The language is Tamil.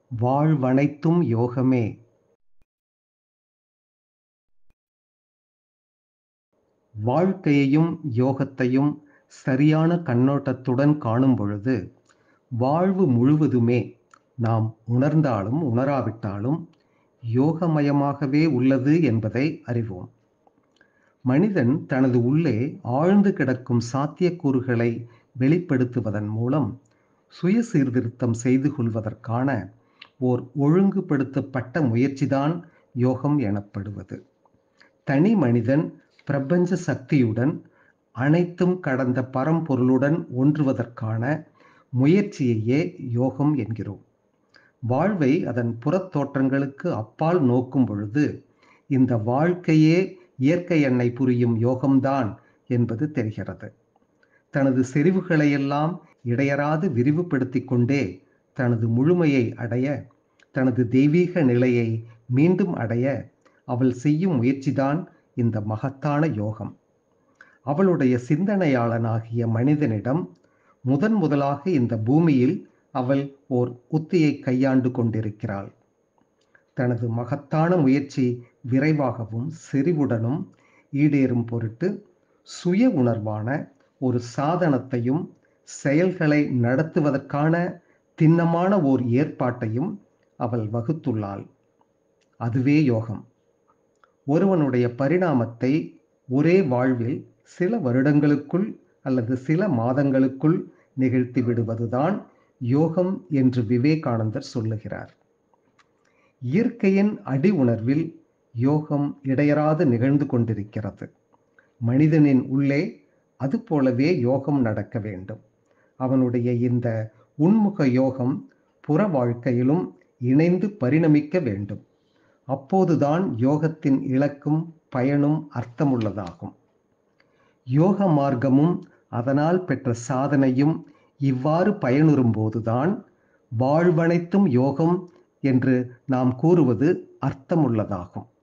வாழ்வனைத்தும் யோகமே வாழ்க்கையையும் யோகத்தையும் சரியான கண்ணோட்டத்துடன் காணும் பொழுது வாழ்வு முழுவதுமே நாம் உணர்ந்தாலும் உணராவிட்டாலும் யோகமயமாகவே உள்ளது என்பதை அறிவோம் மனிதன் தனது உள்ளே ஆழ்ந்து கிடக்கும் சாத்தியக்கூறுகளை வெளிப்படுத்துவதன் மூலம் சுய சீர்திருத்தம் செய்து கொள்வதற்கான ஓர் ஒழுங்குபடுத்தப்பட்ட முயற்சிதான் யோகம் எனப்படுவது தனி மனிதன் பிரபஞ்ச சக்தியுடன் அனைத்தும் கடந்த பரம்பொருளுடன் ஒன்றுவதற்கான முயற்சியையே யோகம் என்கிறோம் வாழ்வை அதன் புறத்தோற்றங்களுக்கு அப்பால் நோக்கும் பொழுது இந்த வாழ்க்கையே இயற்கை எண்ணெய் புரியும் யோகம்தான் என்பது தெரிகிறது தனது செறிவுகளையெல்லாம் இடையராது விரிவுபடுத்தி கொண்டே தனது முழுமையை அடைய தனது தெய்வீக நிலையை மீண்டும் அடைய அவள் செய்யும் முயற்சிதான் இந்த மகத்தான யோகம் அவளுடைய சிந்தனையாளனாகிய மனிதனிடம் முதன் முதலாக இந்த பூமியில் அவள் ஓர் உத்தியை கையாண்டு கொண்டிருக்கிறாள் தனது மகத்தான முயற்சி விரைவாகவும் செறிவுடனும் ஈடேறும் பொருட்டு சுய உணர்வான ஒரு சாதனத்தையும் செயல்களை நடத்துவதற்கான திண்ணமான ஓர் ஏற்பாட்டையும் அவள் வகுத்துள்ளாள் அதுவே யோகம் ஒருவனுடைய பரிணாமத்தை ஒரே வாழ்வில் சில வருடங்களுக்குள் அல்லது சில மாதங்களுக்குள் நிகழ்த்தி விடுவதுதான் யோகம் என்று விவேகானந்தர் சொல்லுகிறார் இயற்கையின் அடி உணர்வில் யோகம் இடையராது நிகழ்ந்து கொண்டிருக்கிறது மனிதனின் உள்ளே அதுபோலவே யோகம் நடக்க வேண்டும் அவனுடைய இந்த உன்முக யோகம் புற வாழ்க்கையிலும் இணைந்து பரிணமிக்க வேண்டும் அப்போதுதான் யோகத்தின் இலக்கும் பயனும் அர்த்தமுள்ளதாகும் யோக மார்க்கமும் அதனால் பெற்ற சாதனையும் இவ்வாறு பயனுறும் போதுதான் வாழ்வனைத்தும் யோகம் என்று நாம் கூறுவது அர்த்தமுள்ளதாகும்